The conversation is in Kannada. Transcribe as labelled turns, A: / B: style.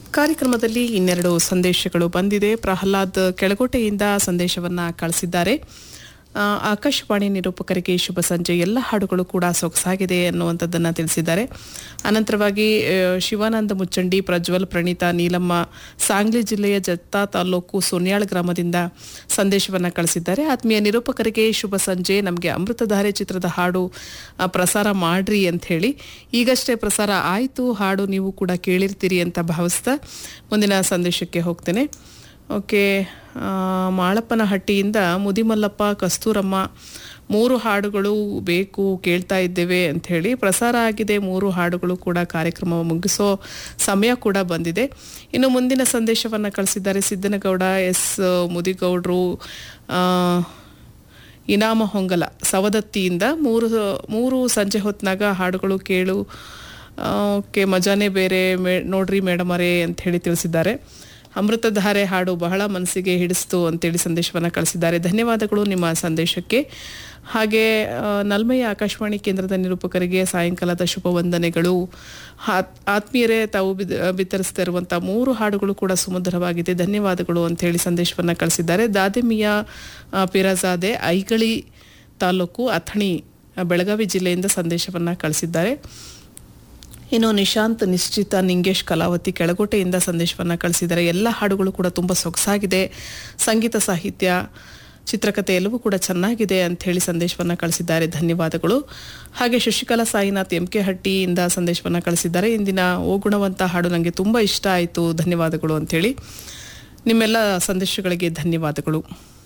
A: ಕಾರ್ಯಕ್ರಮದಲ್ಲಿ ಇನ್ನೆರಡು ಸಂದೇಶಗಳು ಬಂದಿದೆ ಪ್ರಹ್ಲಾದ್ ಕೆಳಗೋಟೆಯಿಂದ ಸಂದೇಶವನ್ನ ಕಳಿಸಿದ್ದಾರೆ ಆ, ಆಕಾಶವಾಣಿ ನಿರೂಪಕರಿಗೆ ಶುಭ ಸಂಜೆ ಎಲ್ಲ ಹಾಡುಗಳು ಕೂಡ ಸೊಗಸಾಗಿದೆ ಅನ್ನುವಂಥದ್ದನ್ನು ತಿಳಿಸಿದ್ದಾರೆ ಅನಂತರವಾಗಿ ಆ, ಶಿವಾನಂದ ಮುಚ್ಚಂಡಿ ಪ್ರಜ್ವಲ್ ಪ್ರಣೀತಾ ನೀಲಮ್ಮ ಸಾಂಗ್ಲಿ ಜಿಲ್ಲೆಯ ಜತ್ತಾ ತಾಲೂಕು ಸೋನ್ಯಾಳ್ ಗ್ರಾಮದಿಂದ ಸಂದೇಶವನ್ನು ಕಳಿಸಿದ್ದಾರೆ ಆತ್ಮೀಯ ನಿರೂಪಕರಿಗೆ ಶುಭ ಸಂಜೆ ನಮಗೆ ಅಮೃತಧಾರೆ ಚಿತ್ರದ ಹಾಡು ಆ, ಪ್ರಸಾರ ಮಾಡ್ರಿ ಅಂತ ಹೇಳಿ ಈಗಷ್ಟೇ ಪ್ರಸಾರ ಆಯಿತು ಹಾಡು ನೀವು ಕೂಡ ಕೇಳಿರ್ತೀರಿ ಅಂತ ಭಾವಿಸ್ತಾ ಮುಂದಿನ ಸಂದೇಶಕ್ಕೆ ಹೋಗ್ತೇನೆ ಓಕೆ ಆ, ಮಾಳಪ್ಪನಹಟ್ಟಿಯಿಂದ ಮುದಿಮಲ್ಲಪ್ಪ ಕಸ್ತೂರಮ್ಮ ಮೂರು ಹಾಡುಗಳು ಬೇಕು ಕೇಳ್ತಾ ಇದ್ದೇವೆ ಅಂತ ಹೇಳಿ ಪ್ರಸಾರ ಆಗಿದೆ ಮೂರು ಹಾಡುಗಳು ಕೂಡ ಕಾರ್ಯಕ್ರಮ ಮುಗಿಸೋ ಸಮಯ ಕೂಡ ಬಂದಿದೆ ಇನ್ನು ಮುಂದಿನ ಸಂದೇಶವನ್ನು ಕಳಿಸಿದ್ದಾರೆ ಸಿದ್ದನಗೌಡ ಎಸ್ ಮುದಿಗೌಡರು ಆ, ಇನಾಮ ಹೊಂಗಲ ಸವದತ್ತಿಯಿಂದ ಮೂರು ಮೂರು ಸಂಜೆ ಹೊತ್ನಾಗ ಹಾಡುಗಳು ಕೇಳು ಆ, ಓಕೆ ಮಜಾನೇ ಬೇರೆ ಮೇ ನೋಡ್ರಿ ಮೇಡಮರೇ ಅಂತ ಹೇಳಿ ತಿಳಿಸಿದ್ದಾರೆ ಅಮೃತಧಾರೆ ಹಾಡು ಬಹಳ ಮನಸ್ಸಿಗೆ ಹಿಡಿಸ್ತು ಅಂತೇಳಿ ಸಂದೇಶವನ್ನು ಕಳಿಸಿದ್ದಾರೆ ಧನ್ಯವಾದಗಳು ನಿಮ್ಮ ಸಂದೇಶಕ್ಕೆ ಹಾಗೆ ಆ, ನಲ್ಮೆಯ ಆಕಾಶವಾಣಿ ಕೇಂದ್ರದ ನಿರೂಪಕರಿಗೆ ಸಾಯಂಕಾಲದ ಶುಭ ವಂದನೆಗಳು ಆತ್- ಆತ್ಮೀಯರೇ ತಾವು ಬಿದ್- ಬಿತ್ತರಿಸ್ತಾ ಇರುವಂಥ ಮೂರು ಹಾಡುಗಳು ಕೂಡ ಸುಮಧುರವಾಗಿದೆ ಧನ್ಯವಾದಗಳು ಅಂತೇಳಿ ಸಂದೇಶವನ್ನು ಕಳಿಸಿದ್ದಾರೆ ದಾದಿಮಿಯಾ ಆ, ಪಿರಾಜಾದೆ ಐಗಳಿ ತಾಲೂಕು ಅಥಣಿ ಆ, ಬೆಳಗಾವಿ ಜಿಲ್ಲೆಯಿಂದ ಸಂದೇಶವನ್ನು ಕಳಿಸಿದ್ದಾರೆ ಇನ್ನು ನಿಶಾಂತ್ ನಿಶ್ಚಿತ ನಿಂಗೇಶ್ ಕಲಾವತಿ ಕೆಳಗೋಟೆಯಿಂದ ಸಂದೇಶವನ್ನು ಕಳಿಸಿದ್ದಾರೆ ಎಲ್ಲ ಹಾಡುಗಳು ಕೂಡ ತುಂಬ ಸೊಗಸಾಗಿದೆ ಸಂಗೀತ ಸಾಹಿತ್ಯ ಚಿತ್ರಕಥೆ ಎಲ್ಲವೂ ಕೂಡ ಚೆನ್ನಾಗಿದೆ ಅಂತ ಹೇಳಿ ಸಂದೇಶವನ್ನು ಕಳಿಸಿದ್ದಾರೆ ಧನ್ಯವಾದಗಳು ಹಾಗೆ ಶಶಿಕಲಾ ಸಾಯಿನಾಥ್ ಎಂ ಕೆ ಹಟ್ಟಿಯಿಂದ ಸಂದೇಶವನ್ನು ಕಳಿಸಿದ್ದಾರೆ ಇಂದಿನ ಓ ಗುಣವಂತ ಹಾಡು ನನಗೆ ತುಂಬ ಇಷ್ಟ ಆಯಿತು ಧನ್ಯವಾದಗಳು ಅಂಥೇಳಿ ನಿಮ್ಮೆಲ್ಲ ಸಂದೇಶಗಳಿಗೆ ಧನ್ಯವಾದಗಳು